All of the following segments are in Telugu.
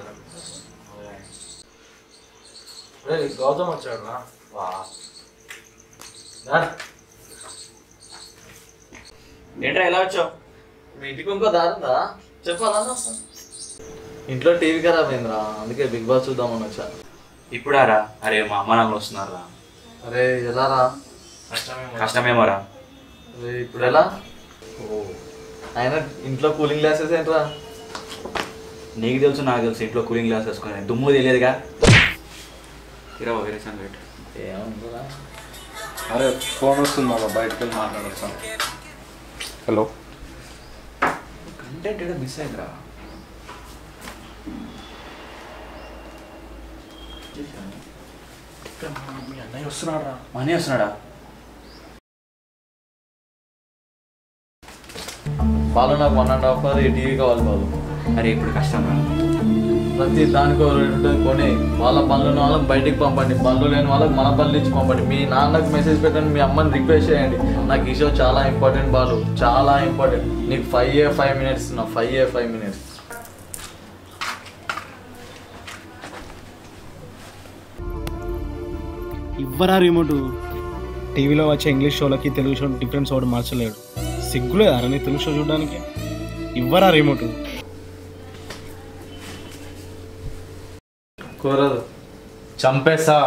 రే గౌతమ్ వచ్చాడు రా వా రా. ఏంట్రా ఎలా వచ్చావు మీ ఇంటికి ఇంకో దారుందా చెప్పాలా ఇంట్లో టీవీ ఖరాబ్ అయిందిరా అందుకే బిగ్ బాస్ చూద్దామని వచ్చా ఇప్పుడారా అరే మా అమ్మ నాన్నలు వస్తున్నారా అరే ఎలా రా కష్టమేమోరా అరే ఇప్పుడు ఎలా ఓ ఆయన ఇంట్లో కూలింగ్ గ్లాసెస్ ఏంట్రా నీకు తెలుసు నాకు తెలుసు ఇంట్లో కూలింగ్ గ్లాస్ వేసుకుని దుమ్ము తెలియదుగా ఇరవై వేరే సంగతి ఏమంటారా అరే ఫోన్ వస్తుంది మామ బయటకు వెళ్ళి మాట్లాడొస్తాను హలో కంటెంట్ ఏదో మిస్ అయిందిరా మీ అన్నయ్య వస్తున్నాడు రా మనీ వస్తున్నాడా వాళ్ళు నాకు వన్ అండ్ హాఫ్ అవర్ ఈ టీవీ కావాలి బాబు అరే ఇప్పుడు కష్టం రా ప్రతి దానికి ఒక రేట్ ఉంటుంది కొని వాళ్ళ పనులు ఉన్న వాళ్ళకి బయటికి పంపండి పనులు లేని వాళ్ళకి మన పనులు ఇచ్చి పంపండి మీ నాన్నకు మెసేజ్ పెట్టండి మీ అమ్మని రిక్వెస్ట్ చేయండి నాకు ఈ షో చాలా ఇంపార్టెంట్ బాలు చాలా ఇంపార్టెంట్ నీకు ఫైవ్ ఏ ఫైవ్ మినిట్స్ నా ఫైవ్ ఏ ఫైవ్ మినిట్స్ ఇవ్వరా రిమోట్ టీవీలో వచ్చే ఇంగ్లీష్ షోలకి తెలుగు షో డిఫరెన్స్ ఒకటి మార్చలేడు సిగ్గులేదా నీ తెలుగు షో చూడడానికి ఇవ్వరా రిమోట్ కూరదు చంపేస్తా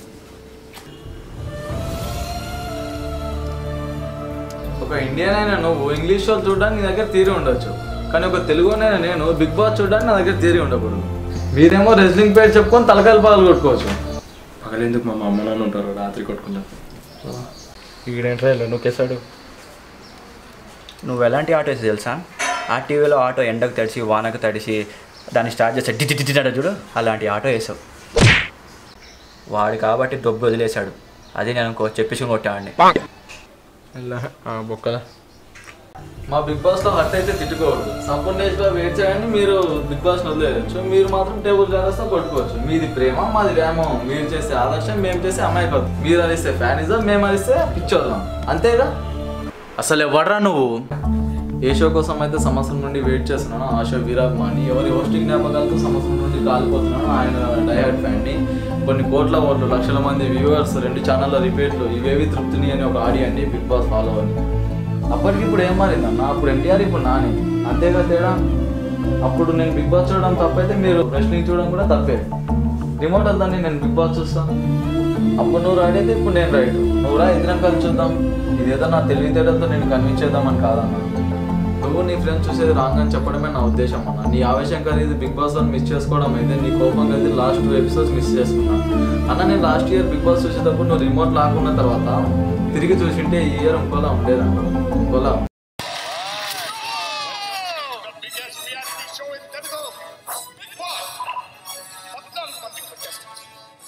ఒక ఇండియన్ అయినా నువ్వు ఇంగ్లీష్ షో చూడడానికి నీ దగ్గర తీరి ఉండొచ్చు కానీ ఒక తెలుగు అయినా నేను బిగ్ బాస్ చూడడానికి నా దగ్గర తీరి ఉండకూడదు మీరేమో రెజ్లింగ్ పేరు చెప్పుకొని తలకాయలు పాలు కొట్టుకోవచ్చు పగలెందుకు మా అమ్మ నాన్న ఉంటారు రాత్రి కొట్టుకుంటారు ఈడేంట్రా నొక్కేశాడు నువ్వు ఎలాంటి ఆటో వేసి తెలుసా ఆ టీవీలో ఆటో ఎండకు తడిసి వానకు తడిసి దాన్ని స్టార్ట్ చేస్తే డి డి డి అంటే చూడు అలాంటి ఆటో వేసావు వాడు కాబట్టి దొబ్బు వదిలేశాడు అది నేను ఇంకో చెప్పేసి కొట్టాడిని బొక్కలా మా బిగ్ బాస్ లో హట్ అయితే తిట్టుకోవద్దు సపోర్ట్ డేస్ లో వెయిట్ చేయండి మీరు బిగ్ బాస్ వదిలేయచ్చు మీరు మాత్రం టేబుల్ జాగ్రత్త కొట్టుకోవచ్చు మీది ప్రేమ మాది వ్యామోహం మీరు చేసే ఆదర్శం మేము చేసే అమాయకత్వం మీరు అరిస్తే ఫ్యానిజం మేము అరిస్తే పిచ్చోదాం అంతేగా అసలు ఎవడరా నువ్వు ఏ షో కోసం అయితే సంవత్సరం నుండి వెయిట్ చేస్తున్నాను ఆ షో వీరాభిమాని ఎవరి హోస్టింగ్ జ్ఞాపకాలతో సంవత్సరం నుండి కాలిపోతున్నాను ఆయన డయాడ్ ఫ్యాన్ని కొన్ని కోట్ల ఓట్లు లక్షల మంది వ్యూవర్స్ రెండు ఛానళ్ళ రిపీట్లు ఇవేవి తృప్తిని అని ఒక ఆడియన్ని బిగ్ బాస్ ఫాలో అని అప్పటికి ఇప్పుడు ఏం మారిందన్న అప్పుడు ఎన్టీఆర్ ఇప్పుడు నాని అంతేగా తేడా అప్పుడు నేను బిగ్ బాస్ చూడడం తప్పైతే మీరు రెస్లింగ్ చూడడం కూడా తప్పే రిమోట్ వద్దండి నేను బిగ్ బాస్ చూస్తాను అప్పుడు నువ్వు రైడ్ అయితే ఇప్పుడు నేను రైడ్ నువ్వు రా ఇద్దరం కలిసి చూద్దాం ఇదేదో నా తెలివితేటలతో నేను కన్విన్స్ చేద్దామని కాదన్న నువ్వు నీ ఫ్రెండ్స్ చూసేది రాంగ్ అని చెప్పడమే నా ఉద్దేశం అన్న నీ ఆవేశం కలిగి బిగ్ బాస్ వన్ మిస్ చేసుకోవడం అయితే నీ కోపం కలిగి లాస్ట్ టూ ఎపిసోడ్స్ మిస్ చేసుకున్నా అన్న నేను లాస్ట్ ఇయర్ బిగ్ బాస్ చూసేటప్పుడు నువ్వు రిమోట్ లాక్కున్న తర్వాత తిరిగి చూసింటే ఈ ఇయర్ ఇంకోలా ఉండేదన్న ఇంకోలా biggest reality show in Telugu. Big Boss. పద్నాలుగు మంది contestants.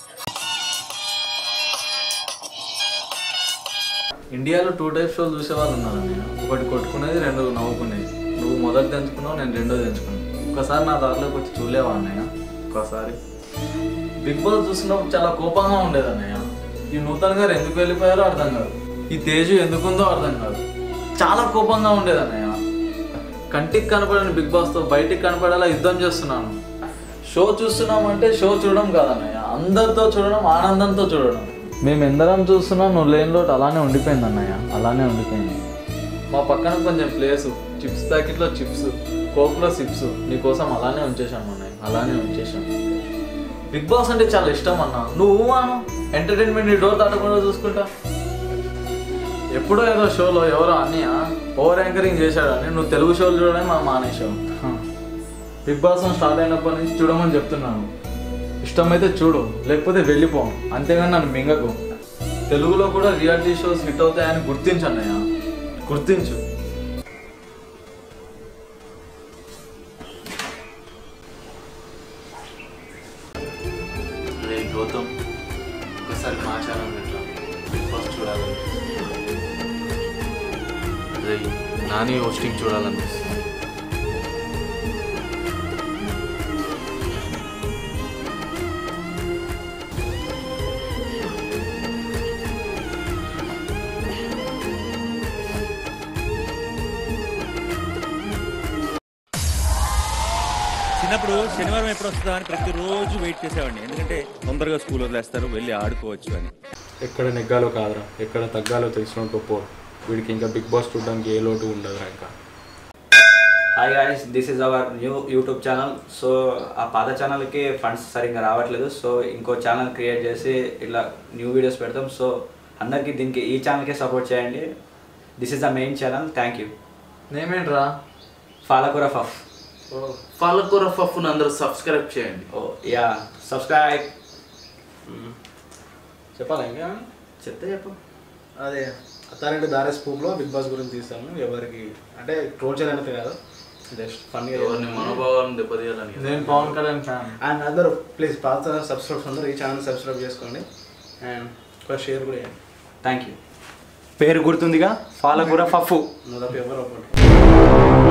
ఇండియాలో టూ టైప్ షోలు చూసే వాళ్ళు ఉన్నారు నేను ఒకటి కొట్టుకునేది రెండు నవ్వుకునేది నువ్వు మొదటి తెంచుకున్నావు నేను రెండోది తెంచుకున్నాను ఒకసారి నా దారిలోకి వచ్చి చూడలేవా అన్నయ్య ఒకసారి బిగ్ బాస్ చూసినప్పుడు చాలా కోపంగా ఉండేది అన్నయ్య ఈ నూతన్ గారు ఎందుకు వెళ్ళిపోయారో అర్థం కాదు ఈ తేజు ఎందుకుందో అర్థం కాదు చాలా కోపంగా ఉండేది అన్నయ్య కంటికి కనపడని బిగ్ బాస్తో బయటికి కనపడేలా యుద్ధం చేస్తున్నాను షో చూస్తున్నామంటే షో చూడడం కాదన్నయ్య అందరితో చూడడం ఆనందంతో చూడడం మేము ఎందరం చూస్తున్నాం నువ్వు లేని లోటు అలానే ఉండిపోయింది అన్నయ్య అలానే ఉండిపోయింది మా పక్కన కొంచెం ప్లేస్ చిప్స్ ప్యాకెట్లో చిప్స్ కోక్లో చిప్స్ నీకోసం అలానే ఉంచేసాం అన్నయ్య అలానే ఉంచేసాం బిగ్ బాస్ అంటే చాలా ఇష్టం అన్న నువ్వు అను ఎంటర్టైన్మెంట్ నీ డోర్ దాటకుండా చూసుకుంటా ఎప్పుడో ఏదో షోలో ఎవరో అన్నయ్య ఓవర్ యాంకరింగ్ చేశాడని నువ్వు తెలుగు షోలు చూడడం మా మానేశావు బిగ్ బాస్ స్టార్ట్ అయినప్పటి నుంచి చూడమని చెప్తున్నాను ఇష్టమైతే చూడు లేకపోతే వెళ్ళిపో అంతేగాని నన్ను మింగకు తెలుగులో కూడా రియాలిటీ షోస్ హిట్ అవుతాయని గుర్తించు అన్నయ్య గుర్తించు రే గౌతమ్ ఒకసారి మా ఛానల్ పెట్టరా బిగ్ బాస్ చూడాలి రే నాని హోస్టింగ్ చూడాలనిపిస్తుంది చిన్న చిన్నప్పుడు శనివారం ఎప్పుడు వస్తుందా అని ప్రతిరోజు వెయిట్ చేసేవాడిని ఎందుకంటే తొందరగా స్కూల్ వదిలేస్తారు వెళ్ళి ఆడుకోవచ్చు అని ఎక్కడ నెగ్గాలో కాదురా ఎక్కడ తగ్గాలో తెలిసిన గొప్ప వీడికి ఇంకా బిగ్ బాస్ చూడడానికి ఏ లోటు ఉండదురా ఇంకా hi guys this is our new YouTube channel so ఆ పాత ఛానల్కి ఫండ్స్ సరిగ్గా రావట్లేదు సో ఇంకో ఛానల్ క్రియేట్ చేసి ఇలా న్యూ వీడియోస్ పెడతాం సో అందరికీ దీనికి ఈ ఛానల్కే సపోర్ట్ చేయండి this is the main channel thank you నేమేంట్రా ఫాలకూర ఫఫ్ పాలకూర పప్పును అందరూ సబ్స్క్రైబ్ చేయండి ఓ యా సబ్స్క్రైబ్ చెప్పాలా ఇంకా చెప్తే చెప్పు అదే అత్తారెడ్డి దారే స్కూప్లో బిగ్ బాస్ గురించి తీసాము ఎవరికి అంటే ట్రోల్ చేయాలంటే కాదు జస్ట్ ఫన్గా ఎవరిని మనోభావాలను దెబ్బతీయాలని నేను పవన్ కళ్యాణ్ ఫ్యాన్ అండ్ అందరూ ప్లీజ్ పాత సబ్స్క్రైబ్ అందరూ ఈ ఛానల్ సబ్స్క్రైబ్ చేసుకోండి అండ్ ఒక షేర్ కూడా చేయండి థ్యాంక్ యూ పేరు గుర్తుందిగా పాలకూర పప్పు నువ్వు తప్ప ఎవరు ఒకటి